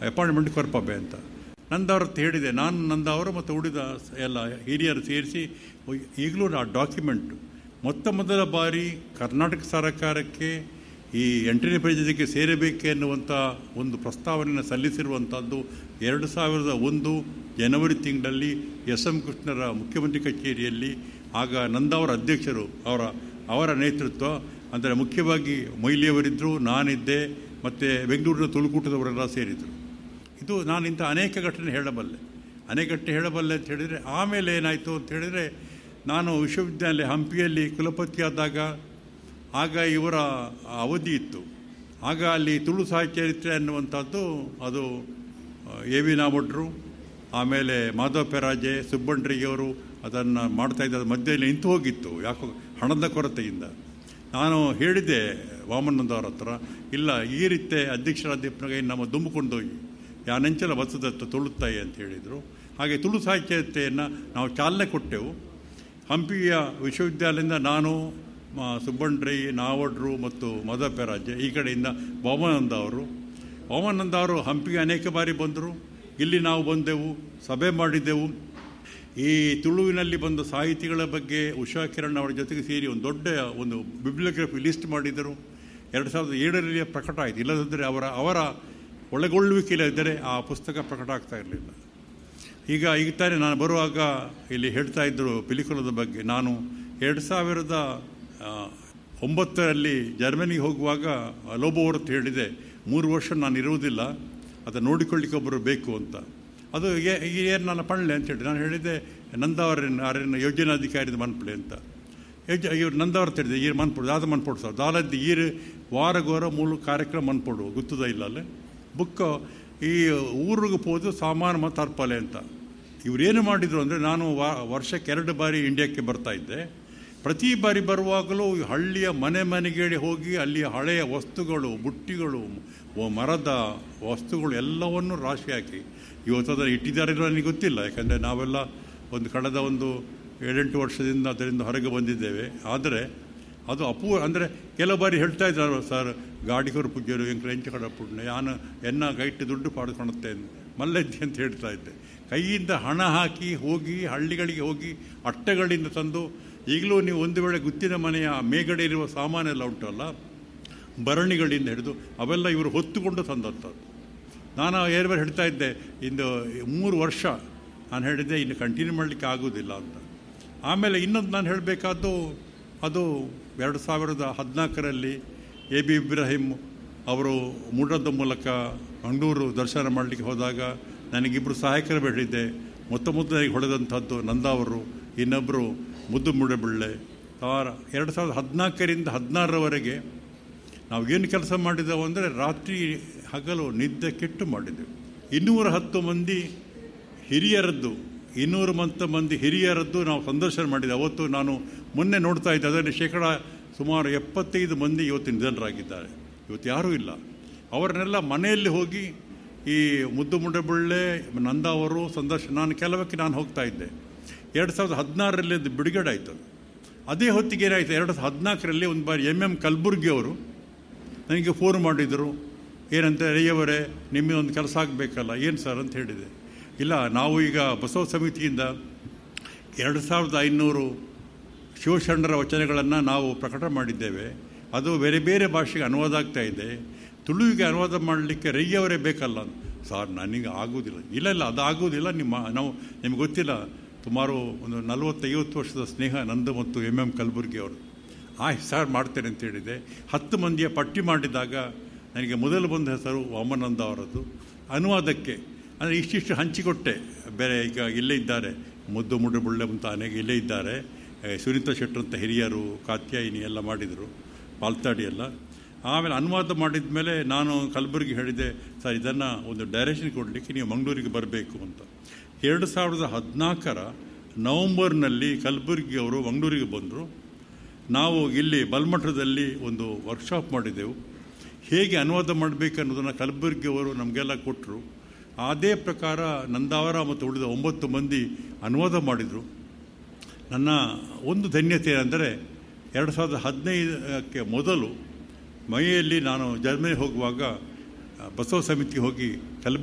appointment ಕೊರ್ಪಬೆ ಅಂತ ನಂದವ್ರ ಹತ್ರ ಹೇಳಿದೆ ನಾನು ನಂದವರು ಮತ್ತು ಉಳಿದ ಸ- ಎಲ್ಲ ಹಿರಿಯರು ಸೇರಿಸಿ ಈಗಲೂ ಆ ಡಾಕ್ಯುಮೆಂಟ್ ಮೊತ್ತ ಮೊದಲ ಬಾರಿ ಕರ್ನಾಟಕ ಸರ್ಕಾರಕ್ಕೆ ಈ ಎಂಟನೇ ಪರಿಷತ್ತಿಗೆ ಸೇರಬೇಕೆ ಎನ್ನುವಂಥ ಒಂದು ಪ್ರಸ್ತಾವನೆಯನ್ನು ಸಲ್ಲಿಸಿರುವಂಥದ್ದು ಎರಡು ಸಾವಿರದ ಒಂದು ಜನವರಿ ತಿಂಗಳಲ್ಲಿ ಎಸ್ ಎಂ ಕೃಷ್ಣರ ಮುಖ್ಯಮಂತ್ರಿ ಕಚೇರಿಯಲ್ಲಿ ಆಗ ನಂದವರ ಅಧ್ಯಕ್ಷರು ಅವರ ಅವರ ನೇತೃತ್ವ ಅಂದರೆ ಮುಖ್ಯವಾಗಿ ಮೊಯ್ಲಿಯವರಿದ್ದರು ನಾನಿದ್ದೆ ಮತ್ತು ಬೆಂಗಳೂರಿನ ತುಳುಕೂಟದವರೆಲ್ಲ ಸೇರಿದರು ಇದು ನಾನು ಇಂಥ ಅನೇಕ ಘಟನೆ ಹೇಳಬಲ್ಲೆ ಅನೇಕ ಘಟನೆ ಹೇಳಬಲ್ಲೆ ಅಂತ ಹೇಳಿದರೆ ಆಮೇಲೆ ಏನಾಯಿತು ಅಂತ ಹೇಳಿದರೆ ನಾನು ವಿಶ್ವವಿದ್ಯಾಲಯ ಹಂಪಿಯಲ್ಲಿ ಕುಲಪತಿಯಾದಾಗ ಆಗ ಇವರ ಅವಧಿ ಇತ್ತು ಆಗ ಅಲ್ಲಿ ತುಳು ಸಾಹಿತ್ಯ ಚರಿತ್ರೆ ಅನ್ನುವಂಥದ್ದು ಅದು ಎ ವಿ ನಾಮಡ್ರು ಆಮೇಲೆ ಮಾಧವ ಪೆರಾಜೆ ಸುಬ್ಬಣ್ಣಿಗೆಯವರು ಅದನ್ನು ಮಾಡ್ತಾ ಇದ್ದ ಮಧ್ಯದಲ್ಲಿ ನಿಂತು ಹೋಗಿತ್ತು ಯಾಕೋ ಹಣದ ಕೊರತೆಯಿಂದ ನಾನು ಹೇಳಿದ್ದೆ ವಾಮನಂದವ್ರ ಹತ್ರ ಇಲ್ಲ ಈ ರೀತಿ ಅಧ್ಯಕ್ಷರಾಧ್ಯಕ್ಷನಾಗ ನಮ್ಮ ದುಂಬಿಕೊಂಡೋಗಿ ಯಾನೆಂಚಲ ಬಸದತ್ತ ತುಳುತ್ತಾಯಿ ಅಂತ ಹೇಳಿದರು ಹಾಗೆ ತುಳು ಸಾಹಿತ್ಯತೆಯನ್ನು ನಾವು ಚಾಲನೆ ಕೊಟ್ಟೆವು ಹಂಪಿಯ ವಿಶ್ವವಿದ್ಯಾಲಯದಿಂದ ನಾನು ಮ- ಸುಬ್ಬಣ್ರೈ ನಾವಡ್ರು ಮತ್ತು ಮದಪೆರಾಜೆ ಈ ಕಡೆಯಿಂದ ವಾಮಾನಂದ ಅವರು ವಾಮಾನಂದ ಅವರು ಹಂಪಿಗೆ ಅನೇಕ ಬಾರಿ ಬಂದರು ಇಲ್ಲಿ ನಾವು ಬಂದೆವು ಸಭೆ ಮಾಡಿದ್ದೆವು ಈ ತುಳುವಿನಲ್ಲಿ ಬಂದ ಸಾಹಿತಿಗಳ ಬಗ್ಗೆ ಉಷಾ ಕಿರಣ್ ಅವರ ಜೊತೆಗೆ ಸೇರಿ ಒಂದು ದೊಡ್ಡ ಒಂದು ಬಿಬ್ಲಿಯೋಗ್ರಫಿ ಲಿಸ್ಟ್ ಮಾಡಿದರು ಎರಡು ಸಾವಿರದ ಏಳರಲ್ಲಿ ಪ್ರಕಟ ಆಯಿತು ಇಲ್ಲದಿದ್ದರೆ ಅವರ ಅವರ ಒಳಗೊಳ್ಳುವಿಕೆ ಇಲ್ಲದಿದ್ದರೆ ಆ ಪುಸ್ತಕ ಪ್ರಕಟ ಆಗ್ತಾ ಇರಲಿಲ್ಲ ಈಗ ಈಗ ತಾನೇ ನಾನು ಬರುವಾಗ ಇಲ್ಲಿ ಹೇಳ್ತಾ ಇದ್ದರು ಪಿಲಿಕುಲದ ಬಗ್ಗೆ ನಾನು ಎರಡು ಸಾವಿರದ ಆ, ಒಂಬತ್ತರಲ್ಲಿ ಜರ್ಮನಿಗೆ ಹೋಗುವಾಗ ಲೋಬೋ ಹೊರತು ಹೇಳಿದೆ ಮೂರು ವರ್ಷ ನಾನು ಇರುವುದಿಲ್ಲ ಅದನ್ನು ನೋಡಿಕೊಳ್ಳಿಕ್ಕೆ ಒಬ್ಬರು ಬೇಕು ಅಂತ ಅದು ಏನು ನಾನು ಪಣ್ಲೆ ಅಂತ ಹೇಳಿ ನಾನು ಹೇಳಿದೆ ನಂದವರನ್ನ ಅವರನ್ನ ಯೋಜನಾಧಿಕಾರಿದ ಮನ್ಪಳೆ ಅಂತ ಯೋಜ ಇವ್ರು ನಂದವರ ತಿಳಿದೆ ಈ ಮನ್ಪೊಡು ದಾದ ಮನ್ಪೊಡು ಸರ್ ದಾಲದ್ದು ಈರು ವಾರ ಗೋರ ಮೂಲ ಕಾರ್ಯಕ್ರಮ ಮನ್ಪೊಡು ಗುತ್ತದ ಇಲ್ಲ ಅಲ್ಲಿ ಬುಕ್ ಈ ಊರಿಗೆ ಹೋದು ಸಾಮಾನು ಮತ್ತು ತರ್ಪಲೆ ಅಂತ ಇವರೇನು ಮಾಡಿದರು ಅಂದರೆ ನಾನು ವಾ ವರ್ಷಕ್ಕೆ ಎರಡು ಬಾರಿ ಇಂಡಿಯಾಕ್ಕೆ ಬರ್ತಾ ಇದ್ದೆ ಪ್ರತಿ ಬಾರಿ ಬರುವಾಗಲೂ ಈ ಹಳ್ಳಿಯ ಮನೆ ಮನೆಗೆ ಹೋಗಿ ಅಲ್ಲಿಯ ಹಳೆಯ ವಸ್ತುಗಳು ಬುಟ್ಟಿಗಳು ವ- ಮರದ ವಸ್ತುಗಳು ಎಲ್ಲವನ್ನು ರಾಶಿ ಹಾಕಿ ಇವತ್ತು ಅದನ್ನು ಇಟ್ಟಿದ್ದಾರೆ ನನಗೆ ಗೊತ್ತಿಲ್ಲ ಯಾಕಂದರೆ ನಾವೆಲ್ಲ ಒಂದು ಕಳೆದ ಒಂದು ಏಳೆಂಟು ವರ್ಷದಿಂದ ಅದರಿಂದ ಹೊರಗೆ ಬಂದಿದ್ದೇವೆ ಆದರೆ ಅದು ಅಪೂ ಅಂದರೆ ಕೆಲವು ಬಾರಿ ಹೇಳ್ತಾ ಇದ್ದಾರೆ ಸರ್ ಗಾಡಿಗರು ಪೂಜ್ಯರು ಎಂಕ್ರ ಎಂಚ ಕಡ ಪುಣ್ಯ ಯಾನು ಎನ್ನ ಕೈಟ್ಟು ದುಡ್ಡು ಪಾಡ್ಕೊಳುತ್ತೇನೆ ಮಲ್ಲಜ್ಜಿ ಅಂತ ಹೇಳ್ತಾ ಇದ್ದೆ ಕೈಯಿಂದ ಹಣ ಹಾಕಿ ಹೋಗಿ ಹಳ್ಳಿಗಳಿಗೆ ಹೋಗಿ ಅಟ್ಟೆಗಳಿಂದ ತಂದು ಈಗಲೂ ನೀವು ಒಂದು ವೇಳೆ ಗುತ್ತಿನ ಮನೆಯ ಮೇಗಡೆ ಇರುವ ಸಾಮಾನೆಲ್ಲ ಉಂಟಲ್ಲ ಭರಣಿಗಳಿಂದ ಹಿಡಿದು ಅವೆಲ್ಲ ಇವರು ಹೊತ್ತುಕೊಂಡು ತಂದಂಥದ್ದು ನಾನು ಏರ್ ಬಾರಿ ಹೇಳ್ತಾ ಇದ್ದೆ ಇಂದು ಮೂರು ವರ್ಷ ನಾನು ಹೇಳಿದ್ದೆ ಇನ್ನು ಕಂಟಿನ್ಯೂ ಮಾಡಲಿಕ್ಕೆ ಆಗೋದಿಲ್ಲ ಅಂತ ಆಮೇಲೆ ಇನ್ನೊಂದು ನಾನು ಹೇಳಬೇಕಾದ್ದು ಅದು ಎರಡು ಸಾವಿರದ ಹದಿನಾಲ್ಕರಲ್ಲಿ ಎ ಬಿ ಇಬ್ರಾಹಿಂ ಅವರು ಮೂಡದ ಮೂಲಕ ಮಂಗಳೂರು ದರ್ಶನ ಮಾಡಲಿಕ್ಕೆ ಹೋದಾಗ ನನಗಿಬ್ಬರು ಸಹಾಯಕರು ಬೇಡಿದ್ದೆ ಮೊತ್ತ ಮೊದಲಿಗೆ ಹೊಡೆದಂಥದ್ದು ನಂದಾವರು ಇನ್ನೊಬ್ಬರು ಮುದ್ದು ಮುಡಬಳ್ಳೆ ಅವರ ಎರಡು ಸಾವಿರದ ಹದಿನಾಲ್ಕರಿಂದ ಹದಿನಾರರವರೆಗೆ ನಾವು ಏನು ಕೆಲಸ ಮಾಡಿದೆವು ಅಂದರೆ ರಾತ್ರಿ ಹಗಲು ನಿದ್ದೆ ಕೆಟ್ಟು ಮಾಡಿದೆವು ಇನ್ನೂರ ಹತ್ತು ಮಂದಿ ಹಿರಿಯರದ್ದು ಇನ್ನೂರು ಮಂತ ಮಂದಿ ಹಿರಿಯರದ್ದು ನಾವು ಸಂದರ್ಶನ ಮಾಡಿದೆ ಅವತ್ತು ನಾನು ಮೊನ್ನೆ ನೋಡ್ತಾ ಇದ್ದೆ ಅದರಲ್ಲಿ ಶೇಕಡ ಸುಮಾರು ಎಪ್ಪತ್ತೈದು ಮಂದಿ ಇವತ್ತು ನಿಧನರಾಗಿದ್ದಾರೆ ಇವತ್ತು ಯಾರೂ ಇಲ್ಲ ಅವರನ್ನೆಲ್ಲ ಮನೆಯಲ್ಲಿ ಹೋಗಿ ಈ ಮುದ್ದು ಮುಡಬಳ್ಳೆ ನಂದ ಅವರು ಸಂದರ್ಶನ ನಾನು ಕೆಲವಕ್ಕೆ ನಾನು ಹೋಗ್ತಾ ಇದ್ದೆ ಎರಡು ಸಾವಿರದ ಹದಿನಾರರಲ್ಲಿ ಅದು ಬಿಡುಗಡೆ ಆಯಿತು ಅದೇ ಹೊತ್ತಿಗೆ ಏನಾಯಿತು ಎರಡು ಸಾವಿರದ ಹದಿನಾಲ್ಕರಲ್ಲಿ ಒಂದು ಬಾರಿ ಎಮ್ ಎಮ್ ಕಲಬುರ್ಗಿ ಅವರು ನನಗೆ ಫೋನ್ ಮಾಡಿದರು ಏನಂತ ರಯ್ಯವರೇ ನಿಮಗೆ ಒಂದು ಕೆಲಸ ಆಗಬೇಕಲ್ಲ ಏನು ಸರ್ ಅಂತ ಹೇಳಿದೆ ಇಲ್ಲ ನಾವು ಈಗ ಬಸವ ಸಮಿತಿಯಿಂದ ಎರಡು ಸಾವಿರದ ಐನೂರು ಶಿವಶರಣರ ವಚನಗಳನ್ನು ನಾವು ಪ್ರಕಟ ಮಾಡಿದ್ದೇವೆ ಅದು ಬೇರೆ ಬೇರೆ ಭಾಷೆಗೆ ಅನುವಾದ ಆಗ್ತಾ ಇದೆ ತುಳುವಿಗೆ ಅನುವಾದ ಮಾಡಲಿಕ್ಕೆ ರೈಯವರೇ ಬೇಕಲ್ಲ ಸರ್ ನನಗೆ ಆಗೋದಿಲ್ಲ ಇಲ್ಲ ಇಲ್ಲ ಅದು ಆಗೋದಿಲ್ಲ ನಿಮ್ಮ ನಾವು ನಿಮ್ಗೆ ಗೊತ್ತಿಲ್ಲ ಸುಮಾರು ಒಂದು ನಲವತ್ತೈವತ್ತು ವರ್ಷದ ಸ್ನೇಹ ನಂದು ಮತ್ತು ಎಮ್ ಎಮ್ ಕಲಬುರ್ಗಿ ಅವರು ಆಯ್ತು ಸರ್ ಮಾಡ್ತೇನೆ ಅಂತ ಹೇಳಿದೆ ಹತ್ತು ಮಂದಿಯ ಪಟ್ಟಿ ಮಾಡಿದಾಗ ನನಗೆ ಮೊದಲು ಬಂದ ಹೆಸರು ವಾಮನಂದ ಅವರದ್ದು ಅನುವಾದಕ್ಕೆ ಅಂದರೆ ಇಷ್ಟಿಷ್ಟು ಹಂಚಿಕೊಟ್ಟೆ ಬೇರೆ ಈಗ ಇಲ್ಲೇ ಇದ್ದಾರೆ ಮುದ್ದು ಮುಡುಬುಳ್ಳೆ ಅಂತ ಅನೇಕ ಇಲ್ಲೇ ಇದ್ದಾರೆ ಏ, ಸುನೀತಾ ಶೆಟ್ಟರ್ ಅಂತ ಹಿರಿಯರು ಕಾತ್ಯಾಯಿನಿ ಎಲ್ಲ ಮಾಡಿದರು ಪಾಲ್ತಾಡಿ ಎಲ್ಲ ಆಮೇಲೆ ಅನುವಾದ ಮಾಡಿದ ಮೇಲೆ ನಾನು ಕಲಬುರಗಿ ಹೇಳಿದೆ ಸರ್ ಇದನ್ನು ಒಂದು ಡೈರೆಕ್ಷನ್ ಕೊಡಲಿಕ್ಕೆ ನೀವು ಮಂಗಳೂರಿಗೆ ಬರಬೇಕು ಅಂತ ಎರಡು ಸಾವಿರದ ಹದಿನಾಲ್ಕರ ನವಂಬರ್ನಲ್ಲಿ ಕಲಬುರಗಿ ಅವರು ಮಂಗಳೂರಿಗೆ ಬಂದರು ನಾವು ಇಲ್ಲಿ ಬಲ್ಮಠದಲ್ಲಿ ಒಂದು ವರ್ಕ್ಶಾಪ್ ಮಾಡಿದೆವು ಹೇಗೆ ಅನುವಾದ ಮಾಡಬೇಕು ಅನ್ನೋದನ್ನು ಕಲಬುರಗಿ ಅವರು ನಮಗೆಲ್ಲ ಕೊಟ್ಟರು ಅದೇ ಪ್ರಕಾರ ನಂದಾವರ ಮತ್ತು ಉಳಿದ ಒಂಬತ್ತು ಮಂದಿ ಅನುವಾದ ಮಾಡಿದರು ನನ್ನ ಒಂದು ಧನ್ಯತೆ ಅಂದರೆ ಎರಡು ಸಾವಿರದ ಹದಿನೈದಕ್ಕೆ ಮೊದಲು ಮೈಯಲ್ಲಿ ನಾನು ಜರ್ಮನಿ ಹೋಗುವಾಗ ಆ, ಬಸವ ಸಮಿತಿಗೆ ಹೋಗಿ ಕಲಬುರಗಿ